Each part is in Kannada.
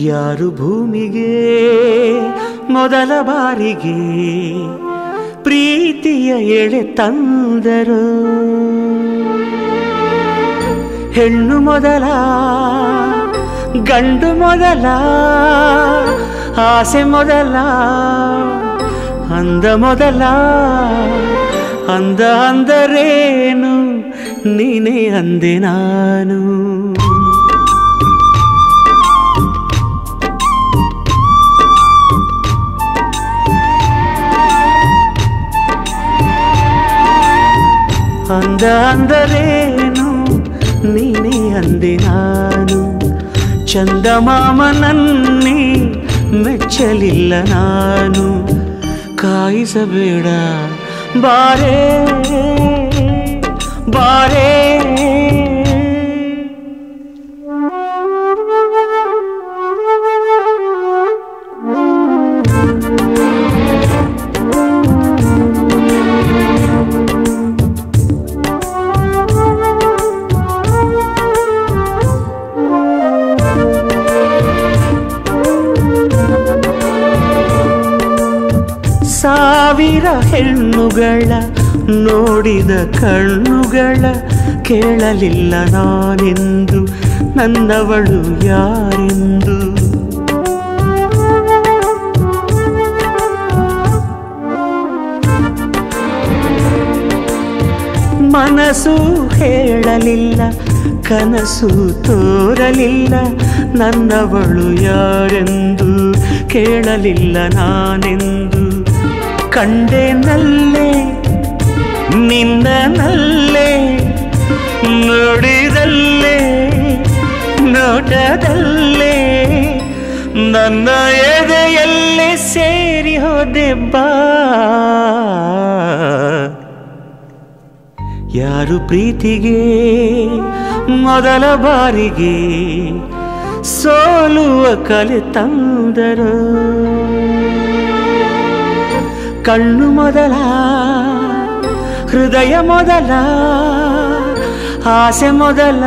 ಯಾರು ಭೂಮಿಗೆ ಮೊದಲ ಬಾರಿಗೆ ಪ್ರೀತಿಯ ಎಳೆ ತಂದರು ಹೆಣ್ಣು ಮೊದಲ ಗಂಡು ಮೊದಲ ಆಸೆ ಮೊದಲ ಅಂದ ಮೊದಲ ಅಂದ ಅಂದರೇನು ನೀನೇ ಅಂದೆ ನಾನು ಅಂದ ಅಂದರೇನು ನೀನೇ ಅಂದೆ ನಾನು ಚಂದಮಾಮನನ್ನೇ ಮೆಚ್ಚಲಿಲ್ಲ ನಾನು ಕಾಯಿಸಬೇಡ ಬಾರೇ ಬಾರೇ ಸಾವಿರ ಹೆಣ್ಣುಗಳ ನೋಡಿದ ಕಣ್ಣುಗಳ ಕೇಳಲಿಲ್ಲ ನಾನೆಂದು ನನ್ನವಳು ಯಾರೆಂದು ಮನಸ್ಸು ಹೇಳಲಿಲ್ಲ ಕನಸು ತೋರಲಿಲ್ಲ ನನ್ನವಳು ಯಾರೆಂದು ಕೇಳಲಿಲ್ಲ ನಾನೆಂದು ಕಂಡೆನಲ್ಲೇ ನಿನ್ನನಲ್ಲೇ ನೋಡಿದಲ್ಲೇ ನೋಟದಲ್ಲೇ ನನ್ನ ಎದೆಯಲ್ಲೇ ಸೇರಿ ಹೋದೆ ಬಾ ಯಾರು ಪ್ರೀತಿಗೆ ಮೊದಲ ಬಾರಿಗೆ ಸೋಲುವ ಕಲೆ ತಂದರು ಕಣ್ಣು ಮೊದಲ ಹೃದಯ ಮೊದಲ ಆಸೆ ಮೊದಲ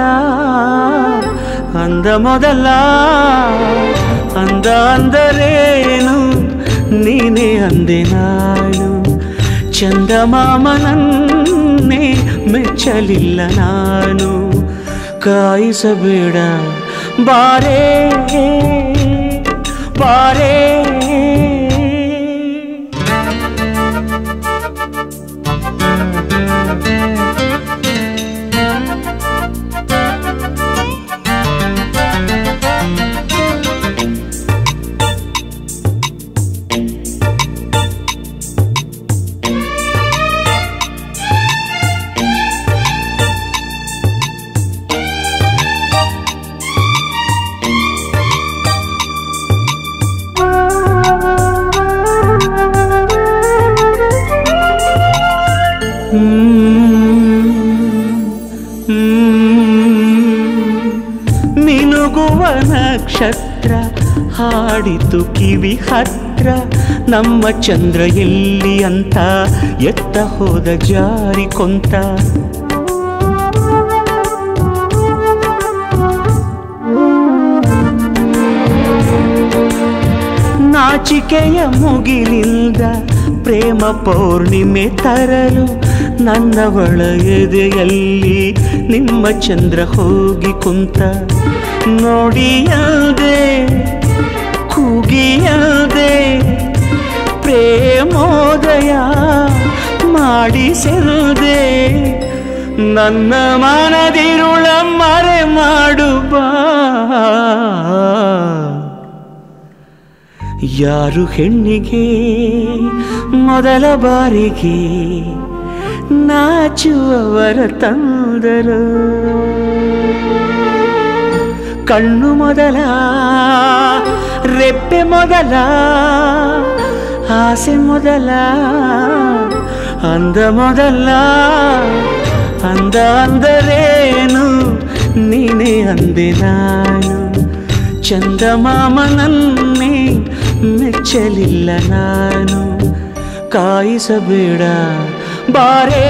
ಅಂದ ಮೊದಲ ಅಂದ ಅಂದರೇನು ನೀನೇ ಅಂದೆ ನಾನು ಚಂದಮಾಮನನ್ನೇ ಮೆಚ್ಚಲಿಲ್ಲ ನಾನು ಕಾಯಿಸಬೇಡ ಬಾರೇ ಬಾರೇ ಮಿನುಗುವ ನಕ್ಷತ್ರ ಹಾಡಿತು ಕಿವಿ ಹತ್ರ ನಮ್ಮ ಚಂದ್ರ ಎಲ್ಲಿ ಅಂತ ಎತ್ತ ಹೋದ ಜಾರಿ ಕೊಂತ ನಾಚಿಕೆಯ ಮುಗಿಲಿಂದ ಪ್ರೇಮ ಪೌರ್ಣಿಮೆ ತರಲು ನನ್ನವಳ ಎದೆಯಲ್ಲಿ ನಿಮ್ಮ ಚಂದ್ರ ಹೋಗಿ ಕುಂತ ನೋಡಿಯದೆ ಕೂಗಿಯದೆ ಪ್ರೇಮೋದಯ ಮಾಡಿಸಿರುದೆ ನನ್ನ ಮನದಿರುಳ ಮರೆ ಮಾಡುವ ಯಾರು ಹೆಣ್ಣಿಗೆ ಮೊದಲ ಬಾರಿಗೆ ನಾಚುವವರ ತಂದರು ಕಣ್ಣು ಮೊದಲ ರೆಪ್ಪೆ ಮೊದಲ ಆಸೆ ಮೊದಲ ಅಂದ ಮೊದಲ ಅಂದ ಅಂದರೇನು ನೀನೇ ಅಂದೆ ನಾನು ಚಂದಮಾಮನನ್ನೇ ಮೆಚ್ಚಲಿಲ್ಲ ನಾನು ಕಾಯಿಸಬೇಡ ಬಾರೇ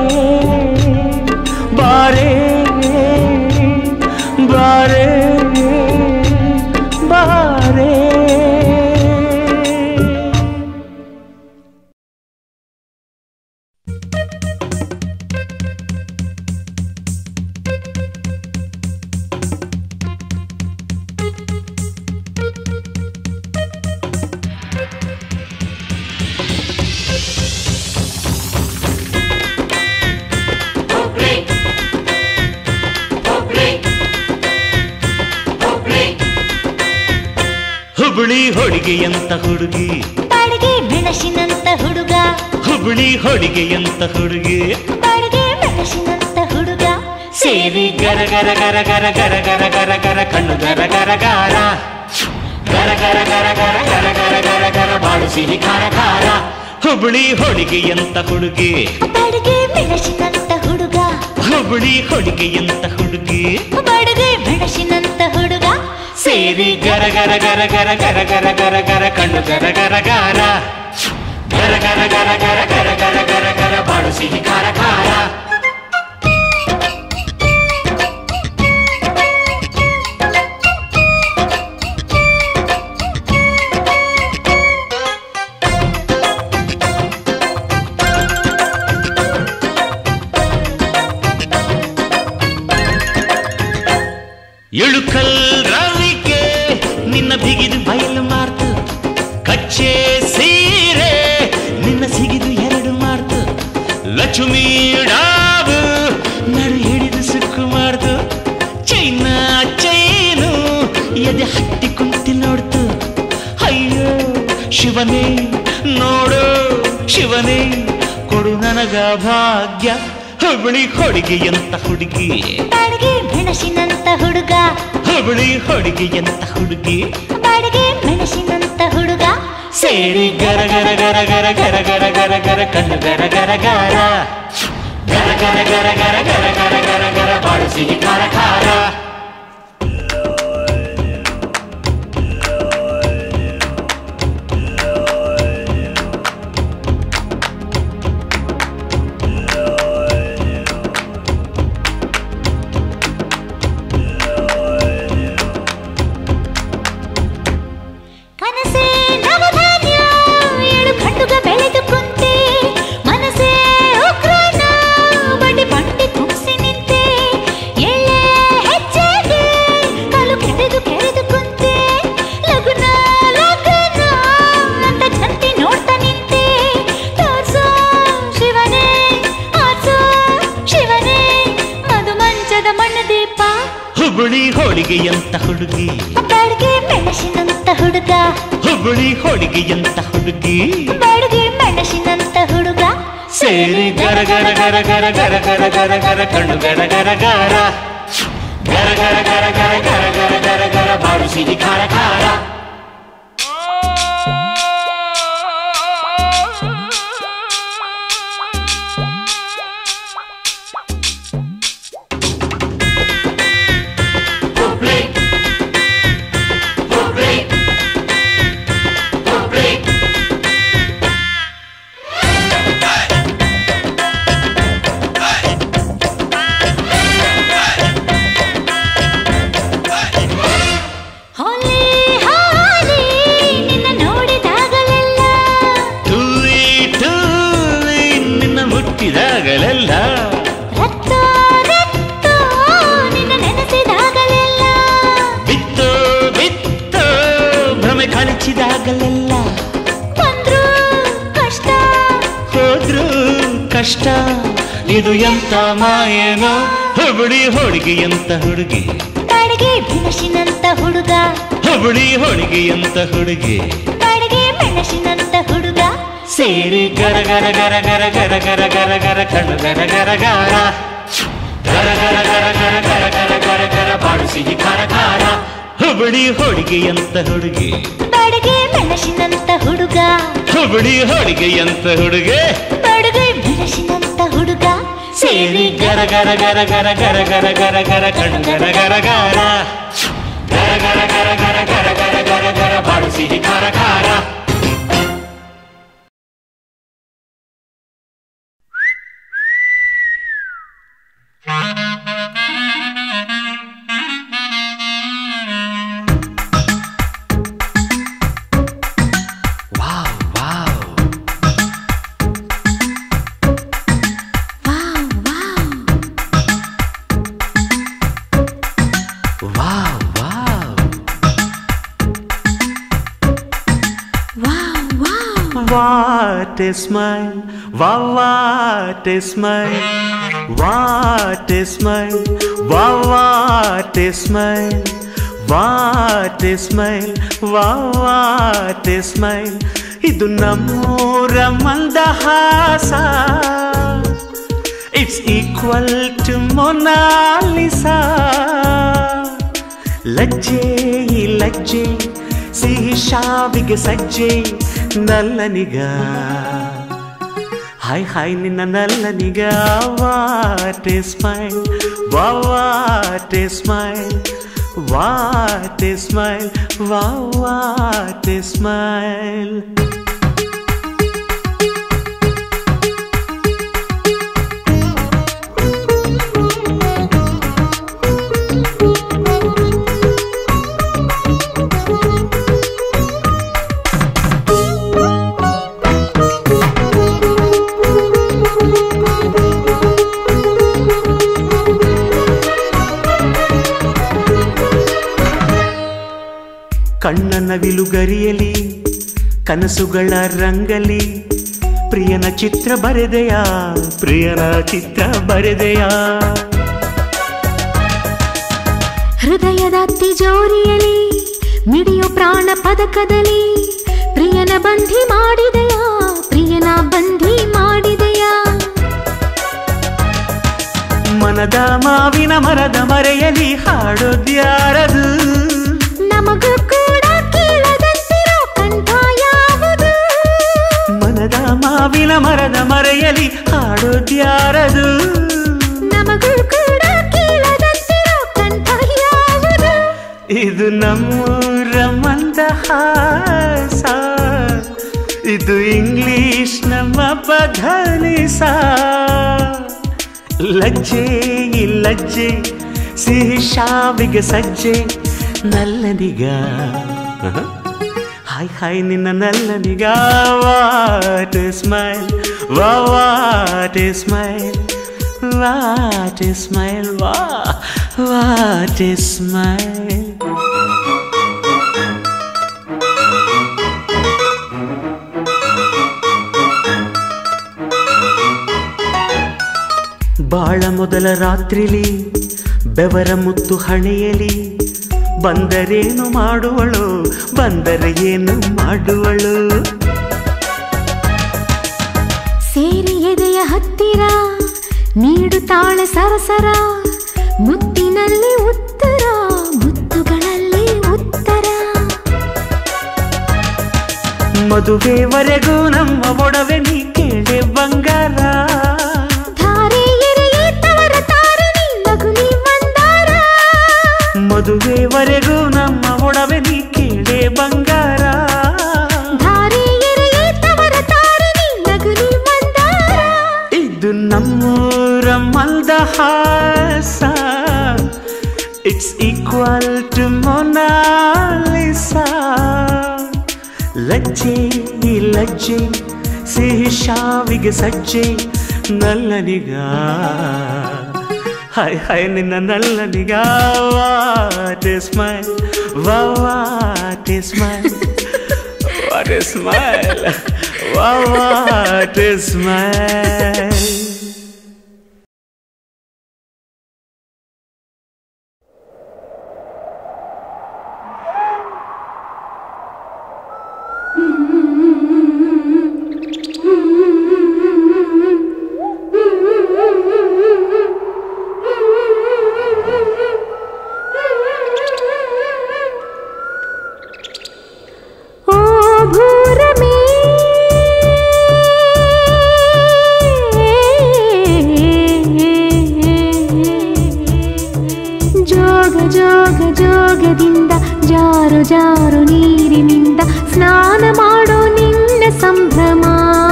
ಬಾರೇ ಬಾರೇ ಬಾರೇ ಹುಬ್ಬಳ್ಳಿ ಹೊಡಿಗೆಯಂತ ಹುಡುಗಿ ಬಾಡಿಗೆ ಮೆಣಸಿನಂತ ಹುಡುಗ ಹುಬ್ಬಳ್ಳಿ ಹೊಡಿಗೆಯಂತ ಹುಡುಗಿ ಬಾಡಿಗೆ ಮೆಣಸಿನಂತ ಹುಡುಗ ಸೇರಿ ಗರ ಗರ ಗರ ಗರ ಗರ ಗರ ಗರ ಗರ ಕಣ್ಣು ಗರ ಗರ ಗಾರ ಗರ ಗರ ಗರ ಗರ ಗರ ಗರ ಗರ ಗರ ಬಾಳು ಸಿಹಿ ಖಾರ ಖಾರ ಹುಬ್ಬಳ್ಳಿ ಹೊಡಿಗೆಯಂತ ಹುಡುಗಿ ಬಾಡಿಗೆ ಮೆಣಸಿನಂತ ಹುಡುಗ ಹುಬ್ಬಳ್ಳಿ ಹೊಡಿಗೆಯಂತ ಹುಡುಗಿ ಬಾಡಿಗೆ ಮೆಣಸಿನಂತ ಹುಡುಗ ಸೇರಿ ಗರ ಗರ ಗರ ಗರ ಗರ ಗರ ಗರ ಗರ ಕಣ್ಣು ಗರ ಗರ ಗಾರ ಗರ ಗರ ಗರ ಗರ ಗರ ಗರ ಗರ ಗರ ಬಾಳು ಸಿಹಿ ಖಾರ ಖಾರ ಎಳುಕಲ್ ರವಿಕೆ ನಿನ್ನ ಬಿಗಿದು ಬಯಲು ಮಾರ್ತು ಕಚ್ಚೆ ಸೀರೆ ನಿನ್ನ ಸಿಗಿದು ಎರಡು ಮಾರ್ತು ಲಕ್ಷ್ಮೀ ಡಾಬು ನಡು ಹಿಡಿದು ಸುಕ್ಕು ಮಾಡ್ತು ಚೈನ ಚೈನು ಎದೆ ಹತ್ತಿ ಕುಂತಿ ನೋಡ್ತು ಅಯ್ಯೋ ಶಿವನೇ ನೋಡು ಶಿವನೇ ಕೊಡು ನನಗ ಭಾಗ್ಯ ಹುಬ್ಬಳ್ಳಿ ಹೊಡಿಗೆಯಂತ ಹುಡುಗಿ ಬಾಡಿಗೆ ಮೆಣಸಿನಂತ ಹುಡುಗ ಹುಬ್ಬಳ್ಳಿ ಹೊಡಿಗೆಯಂತ ಹುಡುಗಿ ಬಾಡಿಗೆ ಮೆಣಸಿನಂತ ಹುಡುಗ ಸೇರಿ ಗರ ಗರ ಗರ ಗರ ಗರ ಗರ ಗರ ಗರ ಕಣ್ಣು ಗರ ಗರ ಗರ ಗರ ಗರ ಗರ ಗರ ಗರ ಗರ ಗರ ಗರ ಬಾಳು ಸಿಹಿ ಖಾರ ಖಾರ ಕನಸೇ ನವಧಾನ್ಯ ಏಳು ಕಣ್ಣುಗ ಬೆಳೆದು ಕುಂತೆ ಮನಸೇ ಉಗ್ರಾಣ ಬಡಿ ಬಂಡಿ ಕುಂಸಿ ನಿಂತೆ ಎಳ್ಳೆ ಹೆಜ್ಜೆಗೆ ಕಾಲು ಕೆರೆದು ಕೆರೆದು ಕುಂತೆ ಲಗುನ ಲಗುನ ಅಂತ ಚಂತಿ ನೋಡ್ತಾ ನಿಂತೆ ತೋರ್ಸೋ ಶಿವನೇ ಆರ್ಸೋ ಶಿವನೇ ಮಧು ಮಂಚದ ಮಣ್ಣು ದೀಪ ಹುಬ್ಬಳ್ಳಿ ಹೋಳಿಗೆಯಂತ ಹುಡುಗಿ ಬಾಡಿಗೆ ಮೆಣಸಿನಂತ ಹುಡುಗ ಹುಬ್ಬಳ್ಳಿ ಹೋಳಿಗೆಯಂತ ಹುಡುಗಿ ಬಾಡಿಗೆ ಮೆಣಸಿನಂತ ಹುಡುಗ ಸೇರಿ ಗರ ಗರ ಗರ ಗರ ಗರ ಗರ ಗರ ಗರ ಕಣ್ಣು ಗರ ಗರ ಗರ ಗರ ಗರ ಗರ ಗರ ಗರ ಗರ ಗರ ಗರ ಬಾಳು ಸಿಹಿ ಖಾರ ಖಾರ ಹುಬ್ಳಿ ಹುಬ್ಳಿ ಹುಬ್ಳಿ ಹೋಲಿ ಹೋಲಿ ನಿನ್ನ ನೋಡಿದಾಗಲೆಲ್ಲ ಟೂವಿ ಟೂವಿ ನಿನ್ನ ಮುಟ್ಟಿದಾಗಲೆಲ್ಲ ರಕ್ತ ರಕ್ತ ನಿನ್ನ ನೆನೆಸಿದಾಗಲೆಲ್ಲ ಬಿತ್ತೋ ಬಿತ್ತೋ ಭ್ರಮೆ ಕಾಣಿಸಿದಾಗಲೆಲ್ಲ ಬಂದ್ರು ಕಷ್ಟ ಹೋದ್ರು ಕಷ್ಟ ಇದು ಎಂತ ಮಾಯನೋ ಹುಬ್ಬಳ್ಳಿ ಹೋಳಿಗೆಯಂತ ಹುಡುಗಿ ಬಾಡಿಗೆ ಮೆಣಸಿನಂತ ಹುಡುಗ ಹುಬ್ಬಳ್ಳಿ ಹೋಳಿಗೆಯಂತ ಹುಡುಗಿ ಬಾಡಿಗೆ ಮೆಣಸಿನಂತ ಹುಡುಗ ಸೇರಿ ಗರ ಗರ ಗರ ಗರ ಗರ ಗರ ಗರ ಗರ ಕಣ್ಣು ಗರ ಗರ ಗರ ಗರ ಗರ ಗರ ಗರ ಗರ ಗರ ಗರ ಗರ ಬಾಳು ಸಿಹಿ ಖಾರ ಖಾರ ಹುಬ್ಬಳ್ಳಿ ಹೋಳಿಗೆಯಂತ ಹುಡುಗಿ ಬಾಡಿಗೆ ಮೆಣಸಿನಂತ ಹುಡುಗ ಹುಬ್ಬಳ್ಳಿ ಹೋಳಿಗೆಯಂತ ಹುಡುಗಿ ಬಾಡಿಗೆ ಮೆಣಸಿನಂತ ಹುಡುಗ ಸೇರಿ ಗರ ಗರ ಗರ ಗರ ಗರ ಗರ ಗರ ಗರ ಕಣ್ಣು ಗರ ಗರ ಗರ ಗರ ಗರ ಗರ ಗರ ಗರ ಗರ ಗರ ಗರ ಬಾಳು ಸಿಹಿ ಖಾರ ಖಾರ wow wow wow wow What a smile, wow, what a smile, what a smile, wow, what a smile, what smile what smile ಇದು ನಮ್ಮೂರ ಮಂದಹಾಸ ಇಟ್ಸ್ ಈಕ್ವಲ್ ಟು ಮೊನಾಲಿಸಾ ಲಜ್ಜೆ ಈ ಲಜ್ಜೆ ಸಿಹಿ ಶಾವಿಗೆ ಸಜ್ಜೆ ನಲ್ಲನಿಗ ಹಾಯ್ ಹಾಯ್ ನಿನ್ನ ನಲ್ಲನಿಗ what smile what smile what smile what smile ಕಣ್ಣನ ವಿಲುಗರಿಯಲಿ ಕನಸುಗಳ ರಂಗಲಿ ಪ್ರಿಯನ ಚಿತ್ರ ಬರೆದೆಯಾ ಪ್ರಿಯನ ಚಿತ್ರ ಬರೆದೆಯಾ ಹೃದಯದ ತಿಜೋರಿಯಲಿ ಮಿಡಿಯೋ ಪ್ರಾಣ ಪದಕದಲ್ಲಿ ಪ್ರಿಯನ ಬಂಧಿ ಮಾಡಿದೆಯಾ ಪ್ರಿಯನ ಬಂಧಿ ಮಾಡಿದೆಯಾ ಮನದ ಮಾವಿನ ಮರದ ಮರೆಯಲಿ ಹಾಡೋದ್ಯಾರದು ನಮಗೂ ಕೂಡ ಕೇಳದಂತಿರೋ ಕಂಠ ಯಾವುದು ಮನದ ಮಾವಿನ ಮರದ ಮರೆಯಲಿ ಹಾಡೋದ್ಯಾರದು ನಮಗೂ ಕೂಡ ಕೇಳದಂತಿರೋ ಕಂಠ ಯಾವುದು ಇದು ನಮ್ಮೂರ ಮಂದಹಾಸ ಇದು ಇಂಗ್ಲಿಷ್ ನಮ್ಮ ಪಧನಿಸ ಲಜ್ಜೆ ಈ ಲಜ್ಜೆ ಸಿಹಿ ಶಾವಿಗೆ ಸಜ್ಜೆ ನಲ್ಲನಿಗ ಹಾಯ್ ಹಾಯ್ ನಿನ್ನ ನಲ್ಲನಿಗ what smile what smile what smile ವಾ ವಾಟ್ ಸ್ಮೈಲ್ ಬಾಳ ಮೊದಲ ರಾತ್ರಿಲಿ ಬೆವರ ಮುತ್ತು ಹಣೆಯಲಿ ಬಂದರೇನು ಮಾಡುವಳು ಬಂದರೆ ಏನು ಮಾಡುವಳು ಸೇರಿ ಎದೆಯ ಹತ್ತಿರ ನೀಡುತ್ತಾಳೆ ಸರಸರ ಮುತ್ತಿನಲ್ಲಿ ಉತ್ತರ ಮುತ್ತುಗಳಲ್ಲಿ ಉತ್ತರ ಮದುವೆವರೆಗೂ ನಮ್ಮ ಒಡವೆ ನೀ ಕೇಳೆ ಬಂಗಾರ ಧಾರೆ ಎರೆಯೇ ತವರ ತಾರಿಣಿ ನಗುನಿ ಮಂದಾರ ಮದುವೆವರೆಗೂ ನಮ್ಮ ಒಡವೆ ನೀ ಕೇಳೆ ಬಂಗಾರ ಧಾರೆ ಎರೆಯೇ ತವರ ತಾರಿಣಿ ನಗುನಿ ಮಂದಾರ ಇದು ನಮ್ಮೂರ ಮಂದಹಾಸ ಇಟ್ಸ್ ಈಕ್ವಲ್ ಟು ಮೊನಾಲಿಸಾ ಲಜ್ಜೆ ಈ ಲಜ್ಜೆ ಸಿಹಿ ಶಾವಿಗೆ ಸಜ್ಜೆ ನಲ್ಲನಿಗ ಹಾಯ್ ಹಾಯ್ ನಿನ್ನ ನಲ್ಲನಿಗ what smile what smile what smile what smile ಓ ಭೂರಮೇ ಜೋಗ ಜೋಗ ಜೋಗದಿಂದ ಜಾರು ಜಾರು ನೀರಿನಿಂದ ಸ್ನಾನ ಮಾಡೋ ನಿನ್ನ ಸಂಭ್ರಮ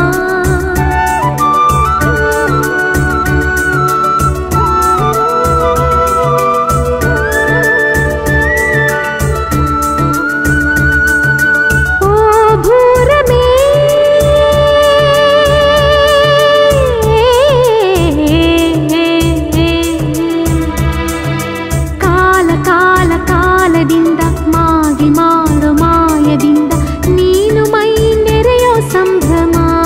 ಓ ಭೂರಮೇ ಕಾಲ ಕಾಲ ಕಾಲದಿಂದ ಮಾಗಿ ಮಾಡೋ ಮಾಯದಿಂದ ನೀನು ಮೈ ನೆರೆಯೋ ಸಂಭ್ರಮ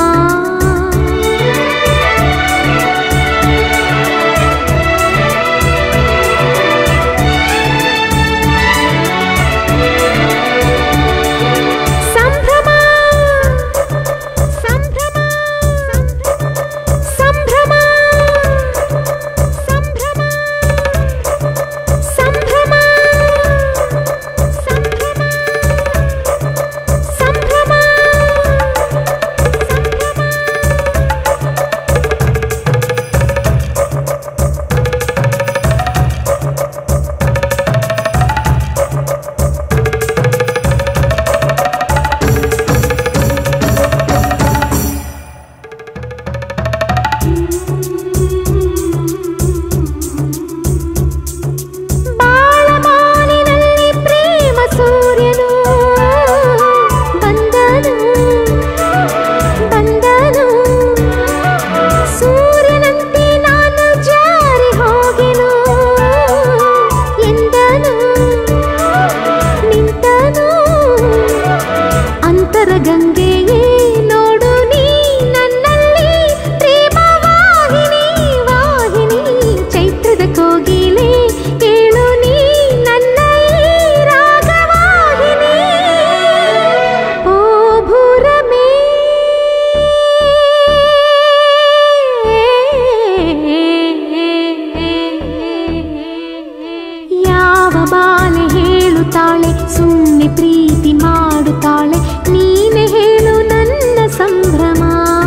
ಸುಮ್ಮನೆ ಪ್ರೀತಿ ಮಾಡುತ್ತಾಳೆ ನೀನೆ ಹೇಳು ನನ್ನ ಸಂಭ್ರಮ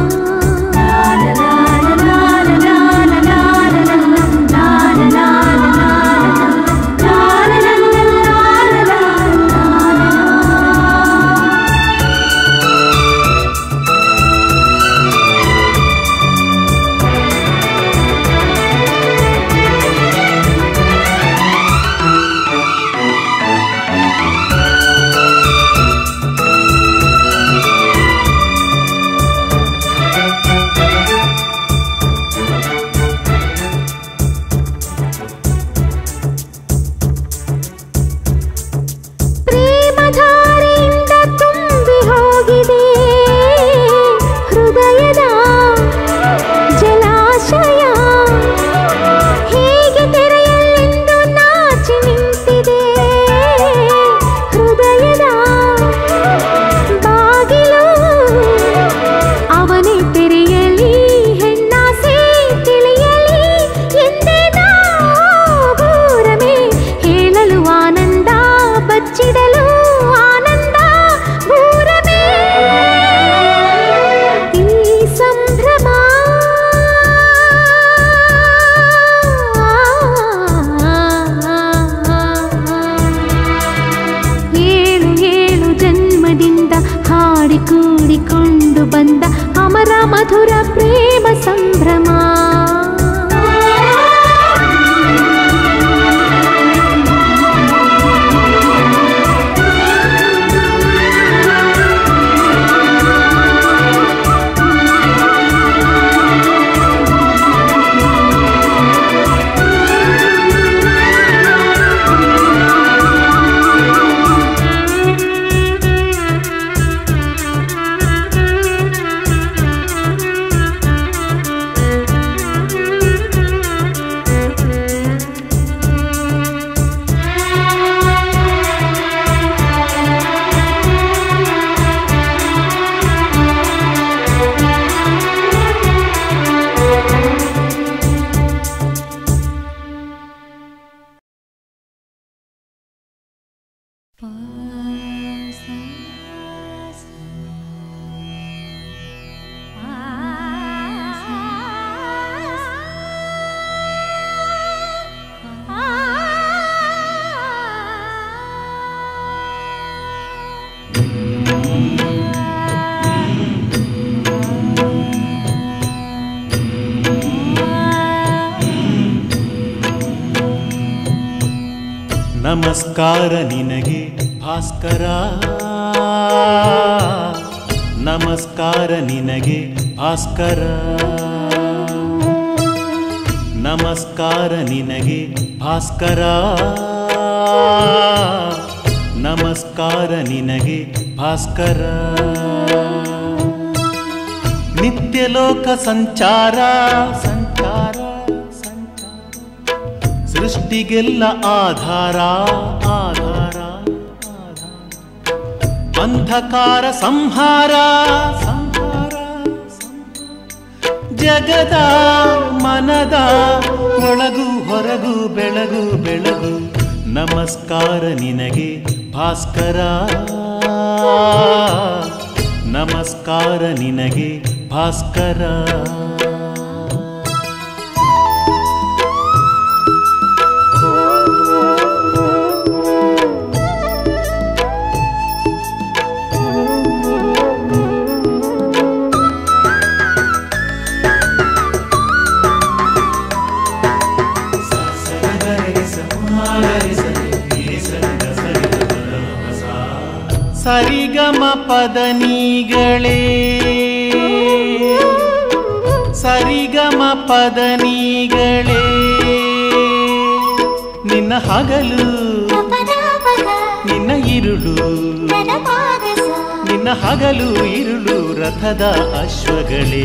ಪ್ರೇಮಧಾರೆಯಿಂದ ತುಂಬಿ ಹೋಗಿದೆ ಹೃದಯದ ಜಲಾಶಯ ಹೇಗೆ ತೆರೆಯಲೆಂದು ನಾಚಿ ನಿಂತಿದೆ ಹೃದಯದ ಬಾಗಿಲು ಅವನೇ ತೆರೆಯಲಿ ಹೆಣ್ಣಾಸೆ ತಿಳಿಯಲಿ ಎಂದೇ ಭೂರಮೆ ಹೇಳಲು ಆನಂದ ಬಚ್ಚಿಡಲು ಆನಂದ ಭೂರಮೆ ಈ ಸಂಭ್ರಮ ಏಳು ಏಳು ಜನ್ಮದಿಂದ ಹಾಡಿ ಕೂಡಿಕೊಂಡು ಬಂದ ಅಮರ ಮಧುರ ಪ್ರೇಮ ಸಂಭ್ರಮ ನಮಸ್ಕಾರ ನಿನಗೆ ಭಾಸ್ಕರ ನಮಸ್ಕಾರ ನಿನಗೆ ಭಾಸ್ಕರ ನಮಸ್ಕಾರ ನಿನಗೆ ಭಾಸ್ಕರ ನಮಸ್ಕಾರ ನಿನಗೆ ಭಾಸ್ಕರ ನಿತ್ಯಲೋಕ ಸಂಚಾರ ಸಂಚಾರ ಸಂಚಾರ ಸೃಷ್ಟಿಗೆಲ್ಲ ಆಧಾರ ಆಧಾರ ಆಧಾರ ಅಂಧಕಾರ ಸಂಹಾರ ಸಂಹಾರ ಸಂಹಾರ. ಜಗದ ಮನದ ಒಳಗು ಹೊರಗು ಬೆಳಗು ಬೆಳಗು ನಮಸ್ಕಾರ ನಿನಗೆ ಭಾಸ್ಕರ ನಮಸ್ಕಾರ ನಿನಗೆ ಭಾಸ್ಕರ ಸರಿಗಮ ಪದನಿಗಳೇ ಸರಿಗಮ ಪದನಿಗಳೇ ನಿನ್ನ ಹಗಲು ನಿನ್ನ ಇರುಳು ನಿನ್ನ ಹಗಲು ಇರುಳು ರಥದ ಅಶ್ವಗಳೇ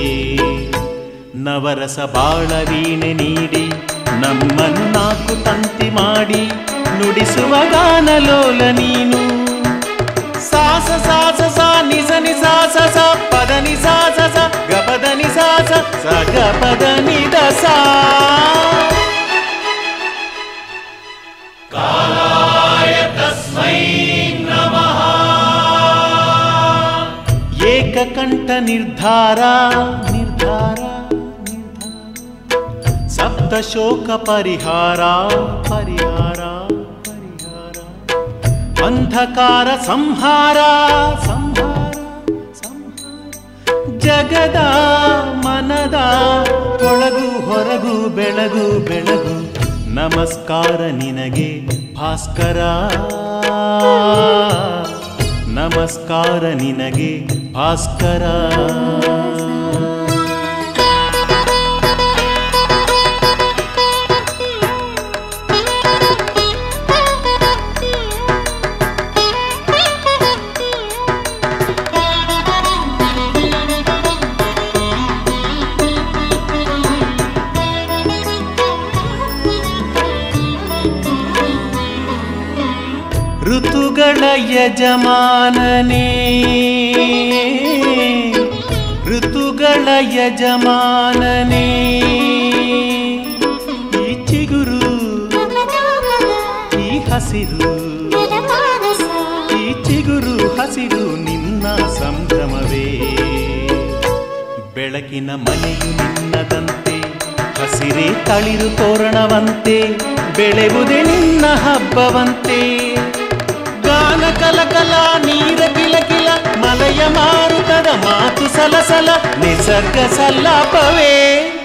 ನವರಸ ಬಾಳ ವೀಣೆ ನೀಡಿ ನಮ್ಮನ್ನು ನಾಲ್ಕು ತಂತಿ ಮಾಡಿ ನುಡಿಸುವ ಗಾನಲೋಲ ನೀನು ಸಾಸ ಸಾಸ ಸಾ ನಿಸ ನಿ ಸಾಸ ಸ ಪದ ನಿ ಸಾಸ ಸ ಗ ಪದ ನಿ ಸಾಸ ಸ ಗ ಪದ ನಿ ದ ಸಾ ಕಾಲಾಯ ತಸ್ಮೈ ನೀಲಕಂಠ ನಿರ್ಧಾರ ನಿರ್ಧಾರ ನಿರ್ಧಾರ ಸಪ್ತ ಶೋಕ ಪರಿಹಾರ ಪರಿಹಾರ ಪರಿಹಾರ ಅಂಧಕಾರ ಸಂಹಾರ ಸಂಹಾರ ಸಂಹಾರ ಜಗದ ಮನದ ಒಳಗು ಹೊರಗು ಬೆಳಗು ಬೆಳಗು ನಮಸ್ಕಾರ ನಿನಗೆ ಭಾಸ್ಕರ ನಮಸ್ಕಾರ ನಿನಗೆ ಭಾಸ್ಕರ ಋತುಗಳ ಯಜಮಾನನೇ ಋತುಗಳ ಯಜಮಾನನೇ ಈ ಚಿಗುರು ಈ ಹಸಿರು ಈ ಚಿಗುರು ಹಸಿರು ನಿನ್ನ ಸಂಭ್ರಮವೇ ಬೆಳಕಿನ ಮನೆಯು ನಿನ್ನದಂತೆ ಹಸಿರೇ ತಳಿರು ತೋರಣವಂತೆ ಬೆಳೆವುದೇ ನಿನ್ನ ಹಬ್ಬವಂತೆ ಗಾನ ಕಲಕಲ ನೀರ ಕಿಲಕಿಲ ಮಲಯ ಮಾರುತದ ಮಾತು ಸಲಸಲ ನಿಸರ್ಗ ಸಲ್ಲಾಪವೇ